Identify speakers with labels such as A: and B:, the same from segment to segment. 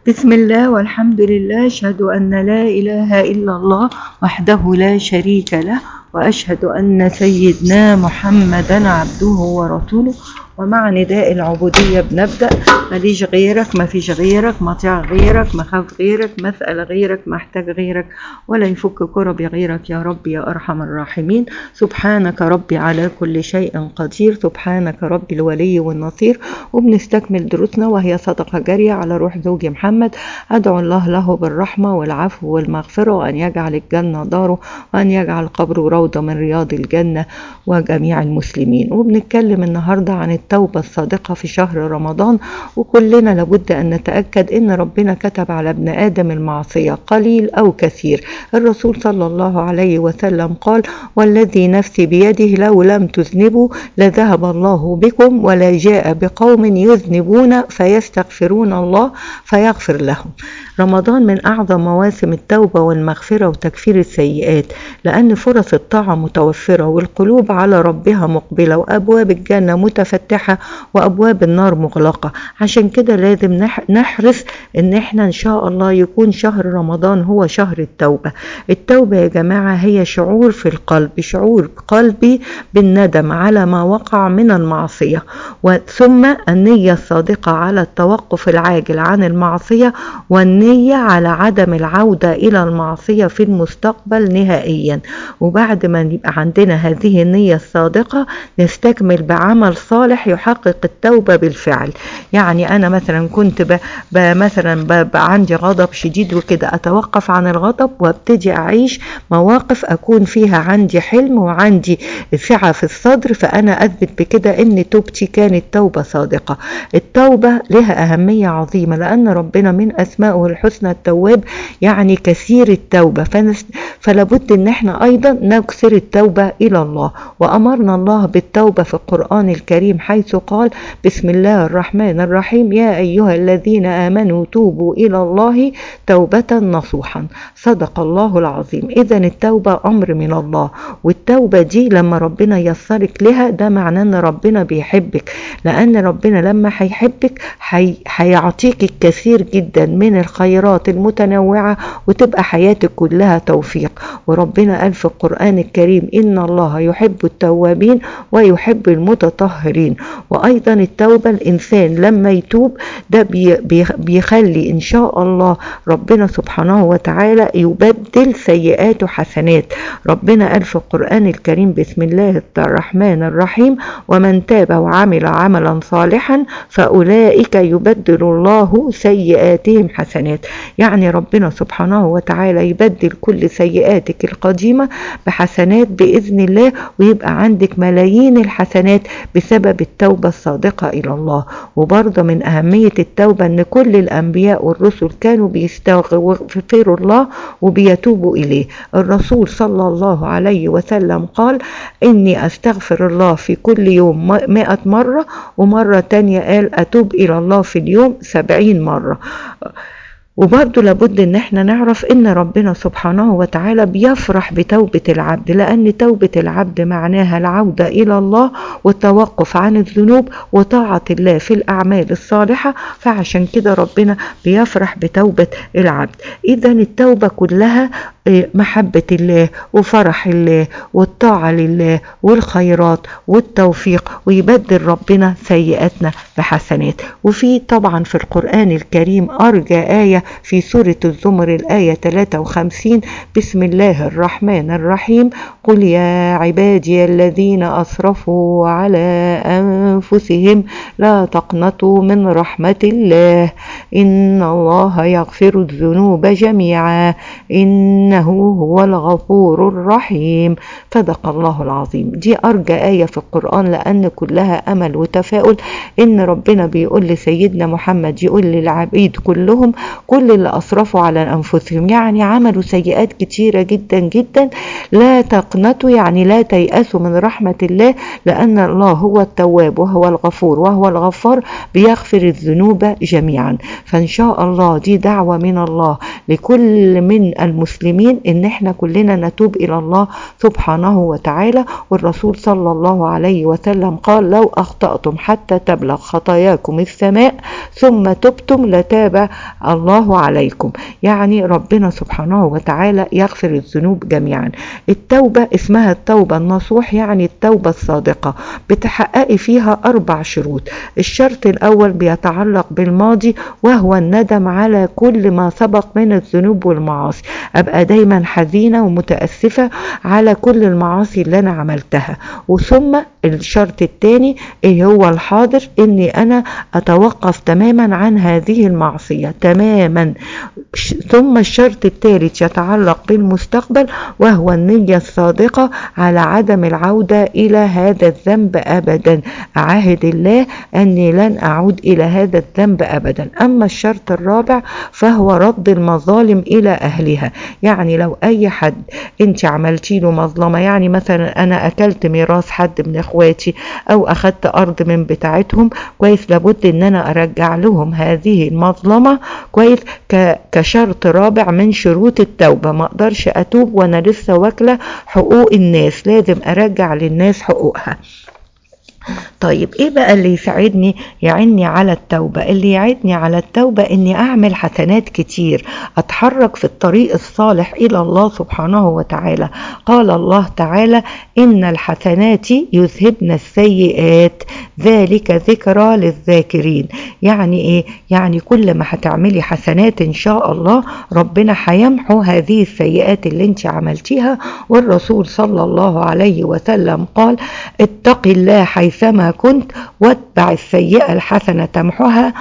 A: بسم الله والحمد لله أشهد أن لا إله إلا الله وحده لا شريك له وأشهد أن سيدنا محمدا عبده ورسوله ومع نداء العبودية بنبدأ ماليش غيرك ما فيش غيرك مطيع غيرك مخاف غيرك مسأل غيرك محتاج غيرك ولا يفك كربي غيرك يا رب يا أرحم الراحمين سبحانك ربي على كل شيء قدير سبحانك ربي الولي والنصير وبنستكمل دروسنا وهي صدقة جارية على روح زوجي محمد أدعو الله له بالرحمة والعفو والمغفرة وأن يجعل الجنة داره وأن يجعل قبره روضة من رياض الجنة وجميع المسلمين وبنتكلم النهاردة عن التوبة الصادقة في شهر رمضان وكلنا لابد أن نتأكد أن ربنا كتب على ابن آدم المعصية قليل أو كثير الرسول صلى الله عليه وسلم قال والذي نفسي بيده لو لم تذنبوا لذهب الله بكم ولا جاء بقوم يذنبون فيستغفرون الله فيغفر لهم رمضان من أعظم مواسم التوبة والمغفرة وتكفير السيئات لأن فرص الطاعة متوفرة والقلوب على ربها مقبلة وأبواب الجنة متفتحة وأبواب النار مغلقة عشان كده لازم نحرص إن إحنا إن شاء الله يكون شهر رمضان هو شهر التوبة التوبة يا جماعة هي شعور في القلب شعور قلبي بالندم على ما وقع من المعصية ثم النية الصادقة على التوقف العاجل عن المعصية والنية على عدم العودة إلى المعصية في المستقبل نهائيا وبعد ما يبقى عندنا هذه النية الصادقة نستكمل بعمل صالح يحقق التوبة بالفعل يعني أنا مثلا كنت ب... ب... مثلا ب... ب... عندي غضب شديد وكده أتوقف عن الغضب وابتدي أعيش مواقف أكون فيها عندي حلم وعندي سعة في الصدر فأنا أثبت بكده إن توبتي كانت توبة صادقة التوبة لها أهمية عظيمة لأن ربنا من أسمائه الحسنى التواب يعني كثير التوبة فنس... فلابد إن احنا أيضا نكثر التوبة إلى الله وأمرنا الله بالتوبة في القرآن الكريم حيث قال بسم الله الرحمن الرحيم يا أيها الذين آمنوا توبوا إلى الله توبة نصوحا صدق الله العظيم إذا التوبة أمر من الله والتوبة دي لما ربنا يسرك لها ده معناه أن ربنا بيحبك لأن ربنا لما هيحبك هيعطيك الكثير جدا من الخيرات المتنوعة وتبقى حياتك كلها توفيق وربنا قال في القرآن الكريم إن الله يحب التوابين ويحب المتطهرين وأيضا التوبة الإنسان لما يتوب ده بيخلي إن شاء الله ربنا سبحانه وتعالى يبدل سيئاته حسنات ربنا قال في القرآن الكريم بسم الله الرحمن الرحيم ومن تاب وعمل عملا صالحا فأولئك يبدل الله سيئاتهم حسنات يعني ربنا سبحانه وتعالى يبدل كل سيئاتك القديمة بحسنات بإذن الله ويبقى عندك ملايين الحسنات بسبب التوبة الصادقة إلى الله وبرضه من أهمية التوبة أن كل الأنبياء والرسل كانوا بيستغفروا الله وبيتوبوا إليه الرسول صلى الله عليه وسلم قال إني أستغفر الله في كل يوم مئة مرة ومرة تانية قال أتوب إلى الله في اليوم سبعين مرة وبرضه لابد ان احنا نعرف ان ربنا سبحانه وتعالى بيفرح بتوبة العبد لان توبة العبد معناها العودة الى الله والتوقف عن الذنوب وطاعة الله في الاعمال الصالحة فعشان كده ربنا بيفرح بتوبة العبد اذا التوبة كلها محبة الله وفرح الله والطاعة لله والخيرات والتوفيق ويبدل ربنا سيئاتنا بحسنات وفي طبعا في القرآن الكريم أرجى آية في سورة الزمر الآية 53 بسم الله الرحمن الرحيم قل يا عبادي الذين أسرفوا على أنفسهم لا تقنطوا من رحمة الله إن الله يغفر الذنوب جميعا إن إنه هو الغفور الرحيم صدق الله العظيم دي أرجى آية في القرآن لأن كلها أمل وتفاؤل إن ربنا بيقول لسيدنا محمد يقول للعبيد كلهم كل اللي أسرفوا على أنفسهم يعني عملوا سيئات كتيرة جدا جدا لا تقنطوا يعني لا تيأسوا من رحمة الله لأن الله هو التواب وهو الغفور وهو الغفار بيغفر الذنوب جميعا فإن شاء الله دي دعوة من الله لكل من المسلمين إن احنا كلنا نتوب إلى الله سبحانه وتعالى والرسول صلى الله عليه وسلم قال لو أخطأتم حتى تبلغ خطاياكم السماء ثم تبتم لتاب الله عليكم يعني ربنا سبحانه وتعالى يغفر الذنوب جميعا التوبة اسمها التوبة النصوح يعني التوبة الصادقة بتحققي فيها أربع شروط الشرط الأول بيتعلق بالماضي وهو الندم على كل ما سبق من الذنوب والمعاصي أبقى دايما حزينة ومتأسفة على كل المعاصي اللي أنا عملتها وثم الشرط الثاني ايه هو الحاضر اني انا اتوقف تماما عن هذه المعصية تماما ثم الشرط الثالث يتعلق بالمستقبل وهو النية الصادقة على عدم العودة الى هذا الذنب ابدا اعاهد الله اني لن اعود الى هذا الذنب ابدا اما الشرط الرابع فهو رد المظالم الى اهلها يعني لو اي حد انت عملتي له مظلمة يعني مثلا انا اكلت ميراث حد من اخواتي او اخدت ارض من بتاعتهم كويس لابد ان انا ارجع لهم هذه المظلمة كويس كشرط رابع من شروط التوبة ما اقدرش اتوب وانا لسه واكلة حقوق الناس لازم ارجع للناس حقوقها طيب ايه بقى اللي يساعدني يعني على التوبة اللي يعيدني على التوبة اني اعمل حسنات كتير اتحرك في الطريق الصالح الى الله سبحانه وتعالى قال الله تعالى ان الحسنات يذهبن السيئات ذلك ذكرى للذاكرين يعني ايه يعني كل ما هتعملي حسنات ان شاء الله ربنا هيمحو هذه السيئات اللي انت عملتيها والرسول صلى الله عليه وسلم قال اتق الله حيثما كنت واتبع السيئة الحسنة تمحها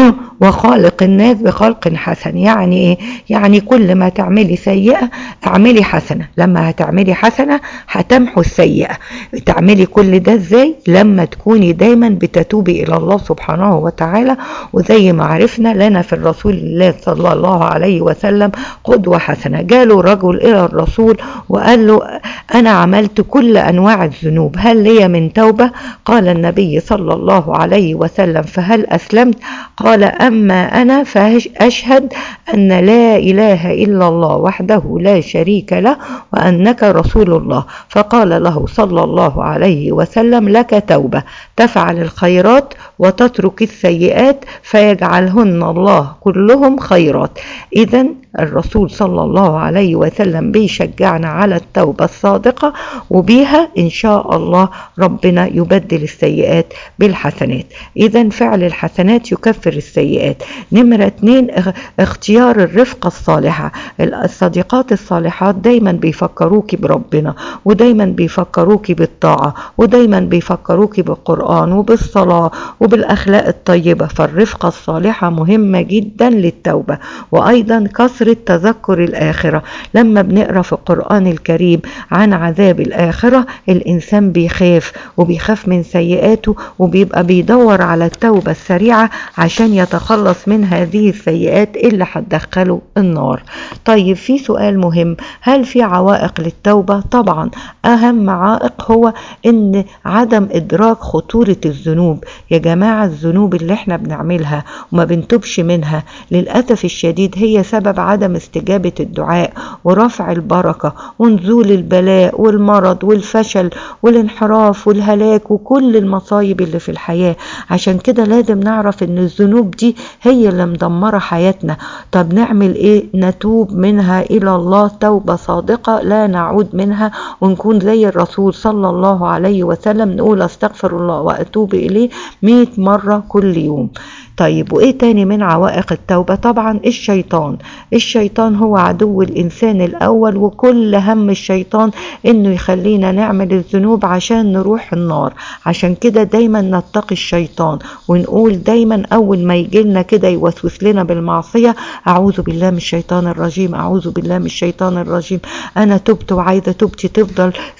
A: وخالق الناس بخلق حسن يعني ايه يعني كل ما تعملي سيئة اعملي حسنة لما هتعملي حسنة هتمحو السيئة تعملي كل ده ازاي لما تكوني دايما بتتوبي الى الله سبحانه وتعالى وزي ما عرفنا لنا في الرسول الله صلى الله عليه وسلم قدوة حسنة جاله رجل الى الرسول وقال له انا عملت كل انواع الذنوب هل لي من توبة قال النبي صلى الله عليه وسلم فهل اسلمت قال أما أنا فأشهد أن لا إله إلا الله وحده لا شريك له وأنك رسول الله فقال له صلى الله عليه وسلم لك توبة تفعل الخيرات وتترك السيئات فيجعلهن الله كلهم خيرات إذا الرسول صلى الله عليه وسلم بيشجعنا على التوبة الصادقة وبيها إن شاء الله ربنا يبدل السيئات بالحسنات إذا فعل الحسنات يكفر السيئات نمرة اتنين اختيار الرفقة الصالحة الصديقات الصالحات دايما بيفكروك بربنا ودايما بيفكروك بالطاعة ودايما بيفكروك بالقرآن وبالصلاة وبالأخلاق الطيبة فالرفقة الصالحة مهمة جدا للتوبة وأيضا كثرة تذكر الآخرة لما بنقرأ في القرآن الكريم عن عذاب الآخرة الإنسان بيخاف وبيخاف من سيئاته وبيبقى بيدور على التوبة السريعة عشان يتخلص من هذه السيئات اللي هتدخله النار طيب في سؤال مهم هل في عوائق للتوبة طبعا أهم عائق هو إن عدم إدراك خطورة الذنوب يا جماعة الذنوب اللي احنا بنعملها وما بنتوبش منها للأسف الشديد هي سبب عدم استجابة الدعاء ورفع البركة ونزول البلاء والمرض والفشل والانحراف والهلاك وكل المصايب اللي في الحياة عشان كده لازم نعرف ان الذنوب دي هي اللي مدمرة حياتنا طب نعمل ايه نتوب منها الى الله توبة صادقة لا نعود منها ونكون زي الرسول صلى الله عليه وسلم نقول استغفر الله واتوب اليه مئة مرة كل يوم طيب وايه تاني من عوائق التوبة طبعا الشيطان الشيطان هو عدو الانسان الاول وكل هم الشيطان انه يخلينا نعمل الذنوب عشان نروح النار عشان كده دايما نتقي الشيطان ونقول دايما اول ما يجي لنا كده يوسوس لنا بالمعصية اعوذ بالله من الشيطان الرجيم اعوذ بالله من الشيطان الرجيم انا تبت وعايزة توبتي تفضل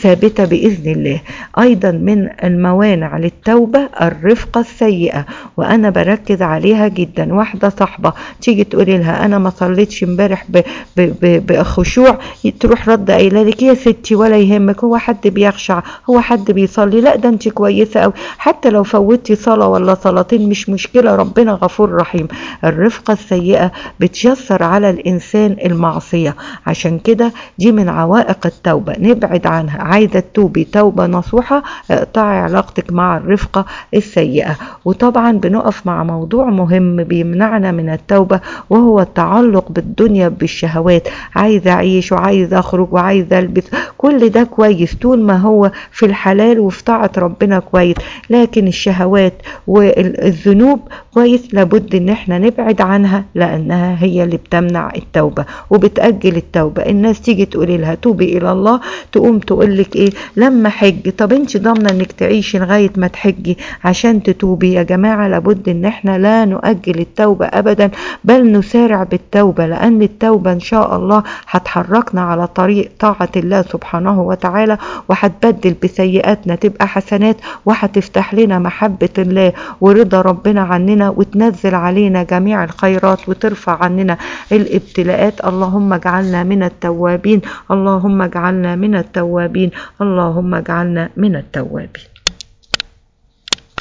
A: ثابتة بإذن الله أيضا من الموانع للتوبة الرفقة السيئة وأنا بركز عليها جدا واحدة صاحبة تيجي تقولي لها أنا ما صليتش امبارح بخشوع تروح رد قايله لك يا ستي ولا يهمك هو حد بيخشع هو حد بيصلي لا ده انت كويسه قوي حتى لو فوتي صلاه ولا صلاتين مش مشكله ربنا غفور رحيم الرفقه السيئه بتيسر على الانسان المعصيه عشان كده دي من عوائق التوبه نبعد عنها عايزه تتوبي توبه نصوحه اقطعي علاقتك مع الرفقه السيئه وطبعا بنقف مع موضوع مهم بيمنعنا من التوبه وهو التعلق بالدنيا بالشهوات عايزه اعيش وعايزه اخرج وعايزه البس كل ده كويس طول ما هو في الحلال وفي طاعه ربنا كويس لكن الشهوات والذنوب كويس لابد ان احنا نبعد عنها لانها هي اللي بتمنع التوبه وبتاجل التوبه الناس تيجي تقولي لها توبي الى الله تقوم تقول لك ايه لما حج طب انت ضامنه انك تعيشي لغايه ما تحجي عشان تتوبي يا جماعه لابد ان احنا لا نؤجل التوبه ابدا بل نسارع بالتوبه لان التوبه ان شاء الله هتحركنا على طريق طاعه الله سبحانه وتعالى وهتبدل بسيئاتنا تبقى حسنات وهتفتح لنا محبه الله ورضا ربنا عننا وتنزل علينا جميع الخيرات وترفع عننا الابتلاءات اللهم اجعلنا من التوابين اللهم اجعلنا من التوابين اللهم اجعلنا من التوابين